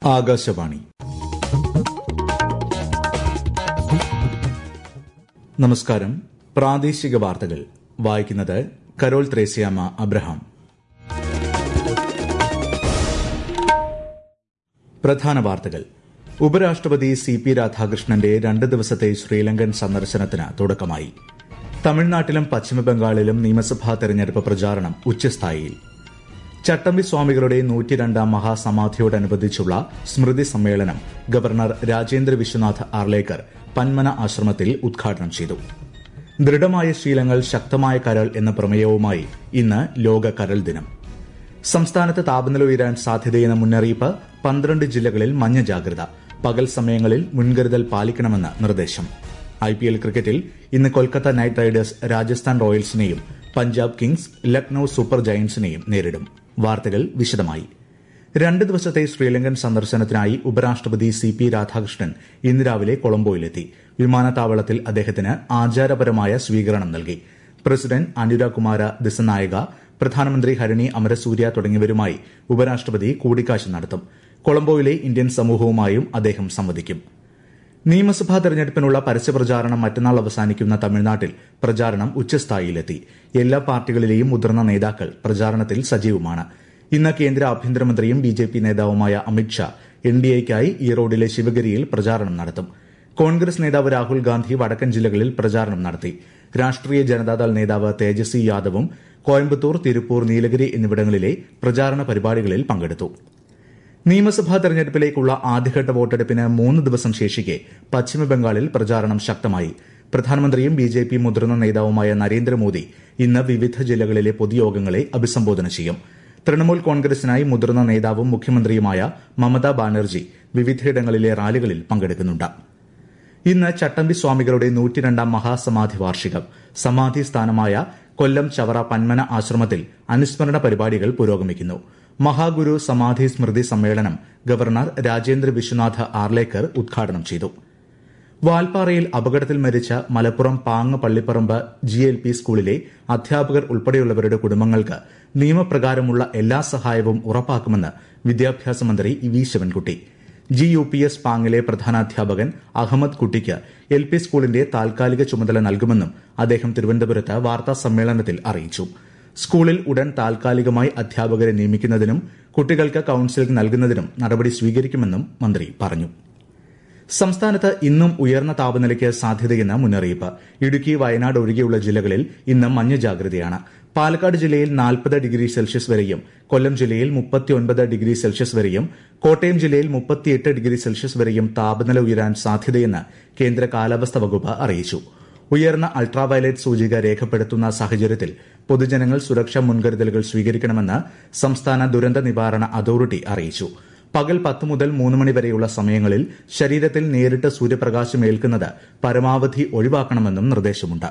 ആകാശവാണി നമസ്കാരം പ്രാദേശിക വാർത്തകൾ വായിക്കുന്നത് കരോൾ ത്രേസ്യാമ അബ്രഹാം പ്രധാന വാർത്തകൾ ഉപരാഷ്ട്രപതി സി പി രാധാകൃഷ്ണന്റെ രണ്ട് ദിവസത്തെ ശ്രീലങ്കൻ സന്ദർശനത്തിന് തുടക്കമായി തമിഴ്നാട്ടിലും പശ്ചിമബംഗാളിലും നിയമസഭാ തെരഞ്ഞെടുപ്പ് പ്രചാരണം ഉച്ചസ്ഥായിയിൽ ചട്ടമ്പി സ്വാമികളുടെ നൂറ്റിരണ്ടാം മഹാസമാധിയോടനുബന്ധിച്ചുള്ള സ്മൃതി സമ്മേളനം ഗവർണർ രാജേന്ദ്ര വിശ്വനാഥ് ആർലേക്കർ പന്മന ആശ്രമത്തിൽ ഉദ്ഘാടനം ചെയ്തു ദൃഢമായ ശീലങ്ങൾ ശക്തമായ കരൾ എന്ന പ്രമേയവുമായി ഇന്ന് ലോക കരൾ ദിനം സംസ്ഥാനത്ത് താപനില ഉയരാൻ സാധ്യതയെന്ന മുന്നറിയിപ്പ് പന്ത്രണ്ട് ജില്ലകളിൽ മഞ്ഞ ജാഗ്രത പകൽ സമയങ്ങളിൽ മുൻകരുതൽ പാലിക്കണമെന്ന് നിർദ്ദേശം ഐ പി എൽ ക്രിക്കറ്റിൽ ഇന്ന് കൊൽക്കത്ത നൈറ്റ് റൈഡേഴ്സ് രാജസ്ഥാൻ റോയൽസിനെയും പഞ്ചാബ് കിങ്സ് ലക്നൌ സൂപ്പർ ജയന്റ്സിനെയും നേരിടും വാർത്തകൾ വിശദമായി രണ്ട് ദിവസത്തെ ശ്രീലങ്കൻ സന്ദർശനത്തിനായി ഉപരാഷ്ട്രപതി സി പി രാധാകൃഷ്ണൻ ഇന്ന് രാവിലെ കൊളംബോയിലെത്തി വിമാനത്താവളത്തിൽ അദ്ദേഹത്തിന് ആചാരപരമായ സ്വീകരണം നൽകി പ്രസിഡന്റ് അനുരാഗ് കുമാര ദിസനായക പ്രധാനമന്ത്രി ഹരണി അമരസൂര്യ തുടങ്ങിയവരുമായി ഉപരാഷ്ട്രപതി കൂടിക്കാഴ്ച നടത്തും കൊളംബോയിലെ ഇന്ത്യൻ സമൂഹവുമായും അദ്ദേഹം സംവദിക്കും നിയമസഭാ തെരഞ്ഞെടുപ്പിനുള്ള പരസ്യപ്രചാരണം മറ്റന്നാൾ അവസാനിക്കുന്ന തമിഴ്നാട്ടിൽ പ്രചാരണം ഉച്ചസ്ഥായിയിലെത്തി എല്ലാ പാർട്ടികളിലെയും മുതിർന്ന നേതാക്കൾ പ്രചാരണത്തിൽ സജീവമാണ് ഇന്ന് കേന്ദ്ര ആഭ്യന്തരമന്ത്രിയും ബി ജെ പി നേതാവുമായ അമിത്ഷാ എൻ ഡി എക്കായി ഈറോഡിലെ ശിവഗിരിയിൽ പ്രചാരണം നടത്തും കോൺഗ്രസ് നേതാവ് രാഹുൽ ഗാന്ധി വടക്കൻ ജില്ലകളിൽ പ്രചാരണം നടത്തി രാഷ്ട്രീയ ജനതാദൾ നേതാവ് തേജസ്വി യാദവും കോയമ്പത്തൂർ തിരുപ്പൂർ നീലഗിരി എന്നിവിടങ്ങളിലെ പ്രചാരണ പരിപാടികളിൽ പങ്കെടുത്തു നിയമസഭാ തെരഞ്ഞെടുപ്പിലേക്കുള്ള ആദ്യഘട്ട വോട്ടെടുപ്പിന് മൂന്ന് ദിവസം ശേഷിക്കെ പശ്ചിമബംഗാളിൽ പ്രചാരണം ശക്തമായി പ്രധാനമന്ത്രിയും ബി ജെ പി മുതിർന്ന നേതാവുമായ നരേന്ദ്രമോദി ഇന്ന് വിവിധ ജില്ലകളിലെ പൊതുയോഗങ്ങളെ അഭിസംബോധന ചെയ്യും തൃണമൂൽ കോൺഗ്രസിനായി മുതിർന്ന നേതാവും മുഖ്യമന്ത്രിയുമായ മമതാ ബാനർജി വിവിധയിടങ്ങളിലെ റാലികളിൽ പങ്കെടുക്കുന്നുണ്ട് ഇന്ന് ചട്ടമ്പി സ്വാമികളുടെ നൂറ്റിരണ്ടാം മഹാസമാധി വാർഷികം സമാധി സ്ഥാനമായ കൊല്ലം ചവറ പന്മന ആശ്രമത്തിൽ അനുസ്മരണ പരിപാടികൾ പുരോഗമിക്കുന്നു മഹാഗുരു സമാധി സ്മൃതി സമ്മേളനം ഗവർണർ രാജേന്ദ്ര വിശ്വനാഥ് ആർലേക്കർ ഉദ്ഘാടനം ചെയ്തു വാൽപ്പാറയിൽ അപകടത്തിൽ മരിച്ച Malappuram Pang Pallipparamba G L P സ്കൂളിലെ അധ്യാപകർ ഉൾപ്പെടെയുള്ളവരുടെ കുടുംബങ്ങൾക്ക് നിയമപ്രകാരമുള്ള എല്ലാ സഹായവും ഉറപ്പാക്കുമെന്ന് വിദ്യാഭ്യാസ മന്ത്രി V Sivankutty G U P S പാങ്ങിലെ പ്രധാനാധ്യാപകൻ അഹമ്മദ് കുട്ടിക്ക് എൽ പി സ്കൂളിന്റെ താൽക്കാലിക ചുമതല നൽകുമെന്നും അദ്ദേഹം തിരുവനന്തപുരത്ത് വാർത്താ സമ്മേളനത്തിൽ അറിയിച്ചു സ്കൂളിൽ ഉടൻ താൽക്കാലികമായി അധ്യാപകരെ നിയമിക്കുന്നതിനും കുട്ടികൾക്ക് കൌൺസിലിംഗ് നൽകുന്നതിനും നടപടി സ്വീകരിക്കുമെന്നും മന്ത്രി പറഞ്ഞു സംസ്ഥാനത്ത് ഇന്നും ഉയർന്ന താപനിലയ്ക്ക് സാധ്യതയെന്ന് മുന്നറിയിപ്പ് ഇടുക്കി വയനാട് ഒഴികെയുള്ള ജില്ലകളിൽ ഇന്ന് മഞ്ഞ ജാഗ്രതയാണ് പാലക്കാട് ജില്ലയിൽ നാൽപ്പത് ഡിഗ്രി സെൽഷ്യസ് വരെയും കൊല്ലം ജില്ലയിൽ മുപ്പത്തിയൊൻപത് ഡിഗ്രി സെൽഷ്യസ് വരെയും കോട്ടയം ജില്ലയിൽ മുപ്പത്തിയെട്ട് ഡിഗ്രി സെൽഷ്യസ് വരെയും താപനില ഉയരാൻ സാധ്യതയെന്ന് കേന്ദ്ര കാലാവസ്ഥാ വകുപ്പ് അറിയിച്ചു ഉയർന്ന അൾട്രാവയലറ്റ് സൂചിക രേഖപ്പെടുത്തുന്ന സാഹചര്യത്തിൽ പൊതുജനങ്ങൾ സുരക്ഷാ മുൻകരുതലുകൾ സ്വീകരിക്കണമെന്ന് സംസ്ഥാന ദുരന്ത നിവാരണ അതോറിറ്റി അറിയിച്ചു പകൽ പത്ത് മുതൽ മൂന്ന് മണി വരെയുള്ള സമയങ്ങളിൽ ശരീരത്തിൽ നേരിട്ട് സൂര്യപ്രകാശം ഏൽക്കുന്നത് പരമാവധി ഒഴിവാക്കണമെന്നും നിർദ്ദേശമുണ്ട്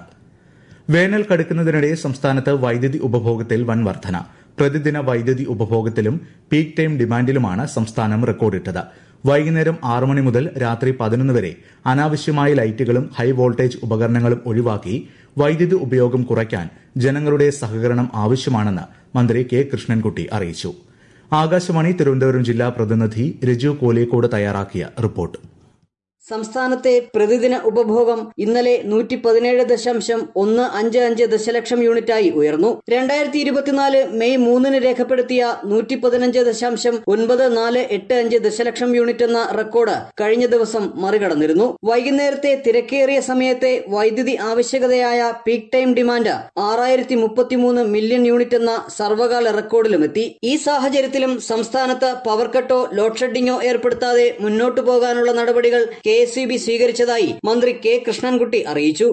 വേനൽ കടുക്കുന്നതിനിടെ സംസ്ഥാനത്ത് വൈദ്യുതി ഉപഭോഗത്തിൽ വൻ വർധന പ്രതിദിന വൈദ്യുതി ഉപഭോഗത്തിലും പീക്ക് ടൈം ഡിമാൻഡിലുമാണ് സംസ്ഥാനം റെക്കോർഡിട്ടത് വൈകുന്നേരം ആറ് മണി മുതൽ രാത്രി പതിനൊന്ന് വരെ അനാവശ്യമായ ലൈറ്റുകളും ഹൈ വോൾട്ടേജ് ഉപകരണങ്ങളും ഒഴിവാക്കി വൈദ്യുതി ഉപയോഗം കുറയ്ക്കാൻ ജനങ്ങളുടെ സഹകരണം ആവശ്യമാണെന്ന് മന്ത്രി കെ കൃഷ്ണൻകുട്ടി അറിയിച്ചു ആകാശവാണി തിരുവനന്തപുരം ജില്ലാ പ്രതിനിധി രജു കോലിയക്കോട് തയ്യാറാക്കിയ റിപ്പോർട്ട് സംസ്ഥാനത്തെ പ്രതിദിന ഉപഭോഗം ഇന്നലെ നൂറ്റി പതിനേഴ് ദശാംശം ഒന്ന് അഞ്ച് അഞ്ച് ദശലക്ഷം യൂണിറ്റായി ഉയർന്നു രണ്ടായിരത്തി ഇരുപത്തിനാല് മെയ് മൂന്നിന് രേഖപ്പെടുത്തിയ നൂറ്റി പതിനഞ്ച് ദശാംശം ഒൻപത് നാല് എട്ട് അഞ്ച് ദശലക്ഷം യൂണിറ്റ് എന്ന റെക്കോർഡ് കഴിഞ്ഞ ദിവസം മറികടന്നിരുന്നു വൈകുന്നേരത്തെ തിരക്കേറിയ സമയത്തെ വൈദ്യുതി ആവശ്യകതയായ പീക്ക് ടൈം ഡിമാൻഡ് ആറായിരത്തി മുപ്പത്തിമൂന്ന് മില്യൺ യൂണിറ്റ് എന്ന സർവകാല റെക്കോർഡിലുമെത്തി ഈ സാഹചര്യത്തിലും സംസ്ഥാനത്ത് പവർ കട്ടോ ലോഡ് ഷെഡിങ്ങോ ഏർപ്പെടുത്താതെ മുന്നോട്ടു പോകാനുള്ള നടപടികൾ കെ എസ് സ്വീകരിച്ചതായി മന്ത്രി കെ കൃഷ്ണൻകുട്ടി അറിയിച്ചു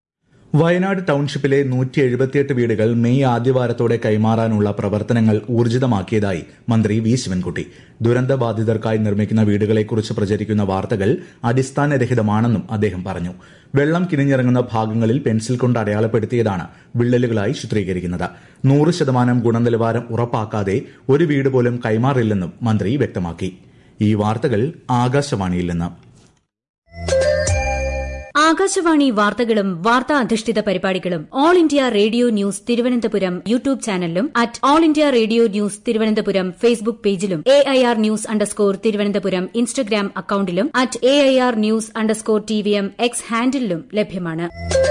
വയനാട് ടൌൺഷിപ്പിലെ നൂറ്റി എഴുപത്തിയെട്ട് വീടുകൾ മെയ് ആദ്യവാരത്തോടെ കൈമാറാനുള്ള പ്രവർത്തനങ്ങൾ ഊർജിതമാക്കിയതായി മന്ത്രി വി ശിവൻകുട്ടി ദുരന്തബാധിതർക്കായി നിർമ്മിക്കുന്ന വീടുകളെക്കുറിച്ച് പ്രചരിക്കുന്ന വാർത്തകൾ അടിസ്ഥാനരഹിതമാണെന്നും അദ്ദേഹം പറഞ്ഞു വെള്ളം കിനിഞ്ഞിറങ്ങുന്ന ഭാഗങ്ങളിൽ പെൻസിൽ കൊണ്ട് അടയാളപ്പെടുത്തിയതാണ് വിള്ളലുകളായി ചിത്രീകരിക്കുന്നത് നൂറ് ശതമാനം ഗുണനിലവാരം ഉറപ്പാക്കാതെ ഒരു വീട് പോലും കൈമാറില്ലെന്നും മന്ത്രി വ്യക്തമാക്കി ഈ വാർത്തകൾ ആകാശവാണിയിൽ നിന്ന് ആകാശവാണി വാർത്തകളും വാർത്താ അധിഷ്ഠിത പരിപാടികളും all India radio news Thiruvananthapuram YouTube ചാനലിലും at all India radio news Thiruvananthapuram Facebook പേജിലും A I R news underscore Thiruvananthapuram Instagram അക്കൌണ്ടിലും at A I R news underscore T V M X ഹാൻഡിലും ലഭ്യമാണ്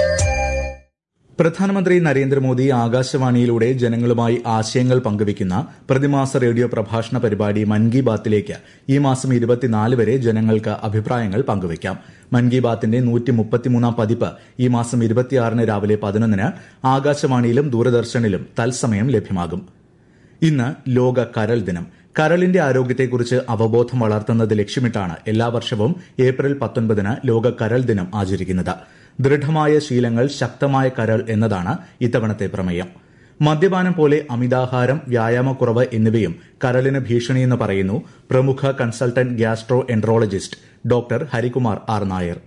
പ്രധാനമന്ത്രി നരേന്ദ്രമോദി ആകാശവാണിയിലൂടെ ജനങ്ങളുമായി ആശയങ്ങൾ പങ്കുവയ്ക്കുന്ന പ്രതിമാസ റേഡിയോ പ്രഭാഷണ പരിപാടി മൻ കി ബാത്തിലേക്ക് ഈ മാസം ഇരുപത്തിനാല് വരെ ജനങ്ങൾക്ക് അഭിപ്രായങ്ങൾ പങ്കുവയ്ക്കാം മൻ കി ബാത്തിന്റെ നൂറ്റി മുപ്പത്തിമൂന്നാം പതിപ്പ് ഈ മാസം ഇരുപത്തിയാറിന് രാവിലെ പതിനൊന്നിന് ആകാശവാണിയിലും ദൂരദർശനിലും തത്സമയം ലഭ്യമാകും ഇന്ന് ലോക കരൾ ദിനം കരളിന്റെ ആരോഗ്യത്തെക്കുറിച്ച് അവബോധം വളർത്തുന്നത് ലക്ഷ്യമിട്ടാണ് എല്ലാ വർഷവും ഏപ്രിൽ പത്തൊൻപതിന് ലോക കരൾ ദിനം ആചരിക്കുന്നത് ദൃഢമായ ശീലങ്ങൾ ശക്തമായ കരൾ എന്നതാണ് ഇത്തവണത്തെ പ്രമേയം മദ്യപാനം പോലെ അമിതാഹാരം വ്യായാമക്കുറവ് എന്നിവയും കരളിന് ഭീഷണിയെന്ന് പറയുന്നു പ്രമുഖ consultant gastroenterologist doctor Harikumar R Nair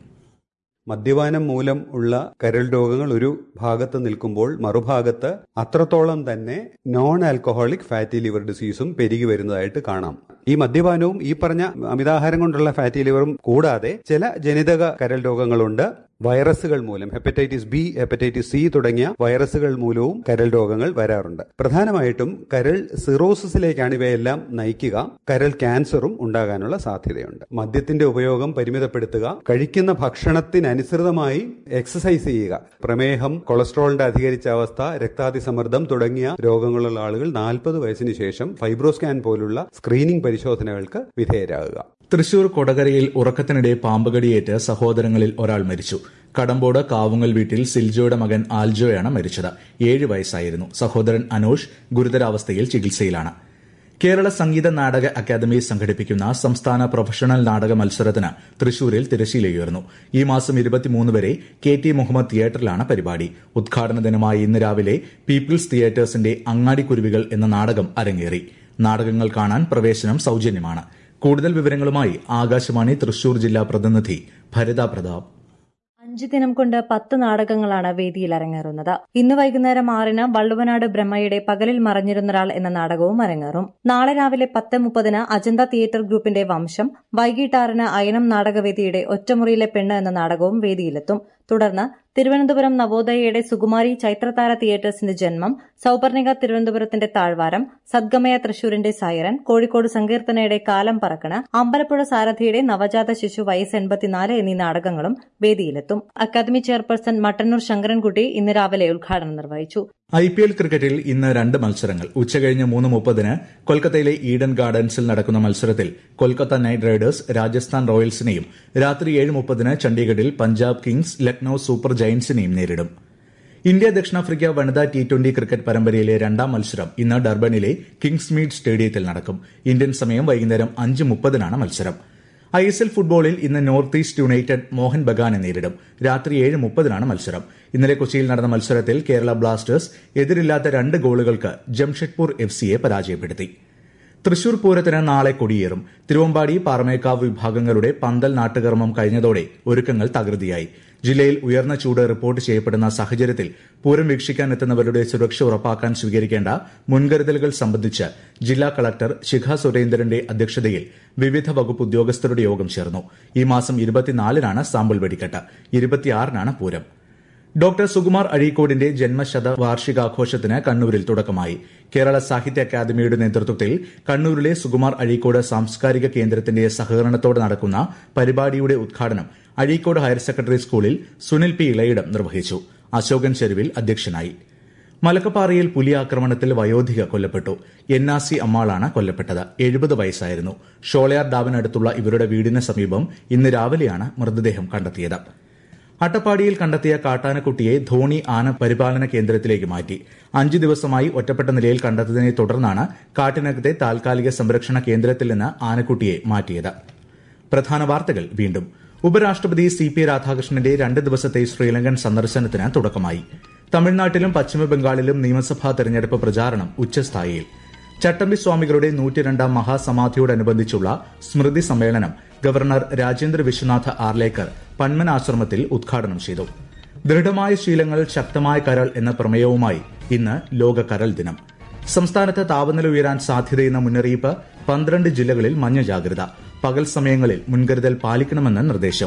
മദ്യപാനം മൂലം ഉള്ള കരൾ രോഗങ്ങൾ ഒരു ഭാഗത്ത് നിൽക്കുമ്പോൾ മറുഭാഗത്ത് അത്രത്തോളം തന്നെ നോൺ ആൽക്കഹോളിക് ഫാറ്റി ലിവർ ഡിസീസും പെരുകി വരുന്നതായിട്ട് കാണാം ഈ മദ്യപാനവും ഈ പറഞ്ഞ അമിതാഹാരം കൊണ്ടുള്ള ഫാറ്റി ലിവറും കൂടാതെ ചില ജനിതക കരൾ രോഗങ്ങളുണ്ട് വൈറസുകൾ മൂലം ഹെപ്പറ്റൈറ്റിസ് ബി ഹെപ്പറ്റൈറ്റിസ് സി തുടങ്ങിയ വൈറസുകൾ മൂലവും കരൾ രോഗങ്ങൾ വരാറുണ്ട് പ്രധാനമായിട്ടും കരൾ സിറോസിസിലേക്കാണ് ഇവയെല്ലാം നയിക്കുക കരൾ ക്യാൻസറും ഉണ്ടാകാനുള്ള സാധ്യതയുണ്ട് മദ്യത്തിന്റെ ഉപയോഗം പരിമിതപ്പെടുത്തുക കഴിക്കുന്ന ഭക്ഷണത്തിനനുസൃതമായി എക്സസൈസ് ചെയ്യുക പ്രമേഹം കൊളസ്ട്രോളിന്റെ അധികരിച്ച അവസ്ഥ രക്താതിസമ്മർദ്ദം തുടങ്ങിയ രോഗങ്ങളുള്ള ആളുകൾ നാൽപ്പത് വയസ്സിന് ശേഷം ഫൈബ്രോസ്കാൻ പോലുള്ള സ്ക്രീനിംഗ് പരിശോധനകൾക്ക് വിധേയരാകുക തൃശൂർ കൊടകരയിൽ ഉറക്കത്തിനിടെ പാമ്പുകടിയേറ്റ് സഹോദരങ്ങളിൽ ഒരാൾ മരിച്ചു കടമ്പോട് കാവുങ്ങൽ വീട്ടിൽ സിൽജോയുടെ മകൻ ആൽജോയാണ് മരിച്ചത് ഏഴ് വയസ്സായിരുന്നു സഹോദരൻ അനോഷ് ഗുരുതരാവസ്ഥയിൽ ചികിത്സയിലാണ് കേരള സംഗീത നാടക അക്കാദമി സംഘടിപ്പിക്കുന്ന സംസ്ഥാന പ്രൊഫഷണൽ നാടക മത്സരത്തിന് തൃശൂരിൽ തിരശ്ശീലയുയർന്നു ഈ മാസം ഇരുപത്തിമൂന്ന് വരെ കെ ടി മുഹമ്മദ് തിയേറ്ററിലാണ് പരിപാടി ഉദ്ഘാടന ദിനമായ ഇന്ന് രാവിലെ പീപ്പിൾസ് തിയേറ്റേഴ്സിന്റെ അങ്ങാടിക്കുരുവികൾ എന്ന നാടകം അരങ്ങേറി നാടകങ്ങൾ കാണാൻ പ്രവേശനം സൌജന്യമാണ് കൂടുതൽ വിവരങ്ങളുമായി ആകാശവാണി തൃശൂർ ജില്ലാ പ്രതിനിധി ഭരിത പ്രതാപ് അഞ്ചു ദിനം കൊണ്ട് പത്ത് നാടകങ്ങളാണ് വേദിയിൽ അരങ്ങേറുന്നത് ഇന്ന് വൈകുന്നേരം ആറിന് വള്ളുവനാട് ബ്രഹ്മയുടെ പകലിൽ മറഞ്ഞിരുന്നൊരാൾ എന്ന നാടകവും അരങ്ങേറും നാളെ രാവിലെ പത്ത് മുപ്പതിന് അജന്ത തിയേറ്റർ ഗ്രൂപ്പിന്റെ വംശം വൈകിട്ട് ആറിന് അയനം നാടകവേദിയുടെ ഒറ്റമുറിയിലെ പെണ്ണ് എന്ന നാടകവും വേദിയിലെത്തും തുടർന്ന് തിരുവനന്തപുരം നവോദയയുടെ സുകുമാരി ചൈത്രതാര തിയേറ്റേഴ്സിന്റെ ജന്മം സൌപർണിക തിരുവനന്തപുരത്തിന്റെ താഴ്വാരം സദ്ഗമയ തൃശൂരിന്റെ സൈറൻ കോഴിക്കോട് സങ്കീർത്തനയുടെ കാലം പറക്കണ് അമ്പലപ്പുഴ സാരഥിയുടെ നവജാത ശിശു വയസ്സ് എൺപത്തിനാല് എന്നീ നാടകങ്ങളും വേദിയിലെത്തും അക്കാദമി ചെയർപേഴ്സൺ മട്ടന്നൂർ ശങ്കരൻകുട്ടി ഇന്ന് രാവിലെ ഉദ്ഘാടനം നിർവഹിച്ചു ഐ പി എൽ ക്രിക്കറ്റിൽ ഇന്ന് രണ്ട് മത്സരങ്ങൾ ഉച്ചകഴിഞ്ഞ് മൂന്ന് മുപ്പതിന് കൊൽക്കത്തയിലെ ഈഡൻ ഗാർഡൻസിൽ നടക്കുന്ന മത്സരത്തിൽ കൊൽക്കത്ത നൈറ്റ് റൈഡേഴ്സ് രാജസ്ഥാൻ റോയൽസിനെയും രാത്രി ഏഴ് മുപ്പതിന് ചണ്ഡീഗഡിൽ പഞ്ചാബ് കിങ്സ് ലക്നൌ സൂപ്പർ ജയന്റ്സിനെയും നേരിടും ഇന്ത്യ ദക്ഷിണാഫ്രിക്ക വനിതാ ടി ട്വന്റി ക്രിക്കറ്റ് പരമ്പരയിലെ രണ്ടാം മത്സരം ഇന്ന് ഡർബനിലെ കിങ്സ് മീഡ് സ്റ്റേഡിയത്തിൽ നടക്കും ഇന്ത്യൻ സമയം വൈകുന്നേരം അഞ്ച് മുപ്പതിനാണ് മത്സരം ഐ എസ് എൽ ഫുട്ബോളിൽ ഇന്ന് നോർത്ത് ഈസ്റ്റ് യുണൈറ്റഡ് മോഹൻ ബഗാനെ നേരിടും രാത്രി ഏഴ് മുപ്പതിനാണ് മത്സരം ഇന്നലെ കൊച്ചിയിൽ നടന്ന മത്സരത്തിൽ കേരള ബ്ലാസ്റ്റേഴ്സ് എതിരില്ലാത്ത രണ്ട് ഗോളുകൾക്ക് ജംഷഡ്പൂർ എഫ് സിയെ പരാജയപ്പെടുത്തി തൃശൂർ പൂരത്തിന് നാളെ കൊടിയേറും തിരുവമ്പാടി പാറമേക്കാവ് വിഭാഗങ്ങളുടെ പന്തൽ നാട്ടുകർമ്മം കഴിഞ്ഞതോടെ ഒരുക്കങ്ങൾ തകൃതിയായി ജില്ലയിൽ ഉയർന്ന ചൂട് റിപ്പോർട്ട് ചെയ്യപ്പെടുന്ന സാഹചര്യത്തിൽ പൂരം വീക്ഷിക്കാനെത്തുന്നവരുടെ സുരക്ഷ ഉറപ്പാക്കാൻ സ്വീകരിക്കേണ്ട മുൻകരുതലുകൾ സംബന്ധിച്ച് ജില്ലാ കളക്ടർ ശിഖ സുരേന്ദ്രന്റെ അധ്യക്ഷതയിൽ വിവിധ വകുപ്പ് ഉദ്യോഗസ്ഥരുടെ യോഗം ചേർന്നു ഈ മാസം ഇരുപത്തിനാലിനാണ് സാമ്പിൾ വെടിക്കെട്ട് ഇരുപത്തിയാറിനാണ് പൂരം ഡോക്ടർ സുകുമാർ അഴീക്കോടിന്റെ ജന്മശത വാർഷികാഘോഷത്തിന് കണ്ണൂരിൽ തുടക്കമായി കേരള സാഹിത്യ അക്കാദമിയുടെ നേതൃത്വത്തിൽ കണ്ണൂരിലെ സുകുമാർ അഴീക്കോട് സാംസ്കാരിക കേന്ദ്രത്തിന്റെ സഹകരണത്തോടെ നടക്കുന്ന പരിപാടിയുടെ ഉദ്ഘാടനം അഴീക്കോട് ഹയർ സെക്കൻഡറി സ്കൂളിൽ സുനിൽ പി ഇളയിടം നിർവഹിച്ചു അശോകൻ ചെരുവിൽ അധ്യക്ഷനായി മലക്കപ്പാറയിൽ പുലി ആക്രമണത്തിൽ വയോധിക കൊല്ലപ്പെട്ടു എന്നാസി അമ്മാളാണ് കൊല്ലപ്പെട്ടത് എഴുപത് വയസ്സായിരുന്നു ഷോളയാർ ഡാമിനടുത്തുള്ള ഇവരുടെ വീടിന് സമീപം ഇന്ന് രാവിലെയാണ് മൃതദേഹം കണ്ടെത്തിയത് അട്ടപ്പാടിയിൽ കണ്ടെത്തിയ കാട്ടാനക്കുട്ടിയെ ധോണി ആന പരിപാലന കേന്ദ്രത്തിലേക്ക് മാറ്റി അഞ്ചു ദിവസമായി ഒറ്റപ്പെട്ട നിലയിൽ കണ്ടെത്തിയതിനെ തുടർന്നാണ് കാട്ടിനകത്തെ താൽക്കാലിക സംരക്ഷണ കേന്ദ്രത്തിൽ നിന്ന് ആനക്കുട്ടിയെ മാറ്റിയത് പ്രധാന വാർത്തകൾ വീണ്ടും ഉപരാഷ്ട്രപതി സി പി രാധാകൃഷ്ണന്റെ രണ്ട് ദിവസത്തെ ശ്രീലങ്കൻ സന്ദർശനത്തിന് തുടക്കമായി തമിഴ്നാട്ടിലും പശ്ചിമബംഗാളിലും നിയമസഭാ തെരഞ്ഞെടുപ്പ് പ്രചാരണം ഉച്ചസ്ഥായിയിൽ ചട്ടമ്പി സ്വാമികളുടെ നൂറ്റിരണ്ടാം മഹാസമാധിയോടനുബന്ധിച്ചുള്ള സ്മൃതി സമ്മേളനം ഗവർണർ രാജേന്ദ്ര വിശ്വനാഥ് ആർലേക്കർ പന്മൻ ആശ്രമത്തിൽ ഉദ്ഘാടനം ചെയ്തു ദൃഢമായ ശീലങ്ങൾ ശക്തമായ കരൾ എന്ന പ്രമേയവുമായി ഇന്ന് ലോക കരൾ ദിനം സംസ്ഥാനത്ത് താപനില ഉയരാൻ സാധ്യതയെന്ന മുന്നറിയിപ്പ് പന്ത്രണ്ട് ജില്ലകളിൽ മഞ്ഞ ജാഗ്രത പകൽ സമയങ്ങളിൽ മുൻകരുതൽ പാലിക്കണമെന്ന് നിർദ്ദേശം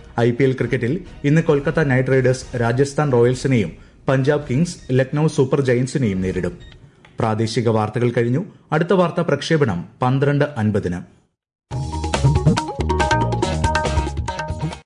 ഐ പി എൽ ക്രിക്കറ്റിൽ ഇന്ന് കൊൽക്കത്ത നൈറ്റ് റൈഡേഴ്സ് രാജസ്ഥാൻ റോയൽസിനെയും പഞ്ചാബ് കിങ്സ് ലക്നൌ സൂപ്പർ ജയന്റ്സിനെയും നേരിടും പ്രാദേശിക വാർത്തകൾ കഴിഞ്ഞു അടുത്ത വാർത്താ പ്രക്ഷേപണം പന്ത്രണ്ട് അൻപതിന്